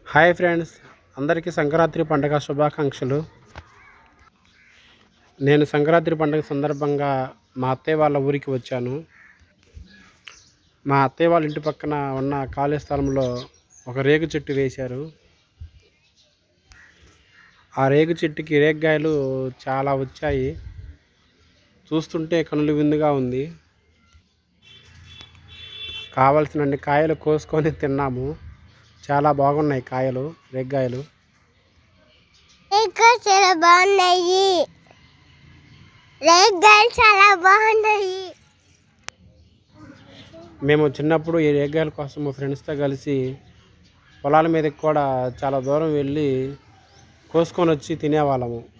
hi friends అందరికీ సంక్రాంతి పండుగ శుభాకాంక్షలు నేను సంక్రాంతి పండుగ సందర్భంగా మా అత్తయ్య వాళ్ళ ఊరికి వచ్చాను మా అత్తయ్య వాళ్ళ ఇంటి పక్కన ఉన్న ఖాళీ స్థలంలో ఒక రేగు చెట్టు వేశారు ఆ రేగు చెట్టుకి రేగ్గాయలు చాలా వచ్చాయి చూస్తుంటే కనులు విందుగా ఉంది కావలసినన్ని కాయలు కోసుకొని తిన్నాము చాలా బాగున్నాయి కాయలు రేగ్గాయలు ఇంకా చాలా బాగున్నాయి రేగ్గాయలు చాలా బాగున్నాయి మేము చిన్నప్పుడు ఈ రేగ్గాయల కోసం మా ఫ్రెండ్స్తో కలిసి పొలాల మీదకి కూడా చాలా దూరం వెళ్ళి కోసుకొని వచ్చి తినేవాళ్ళము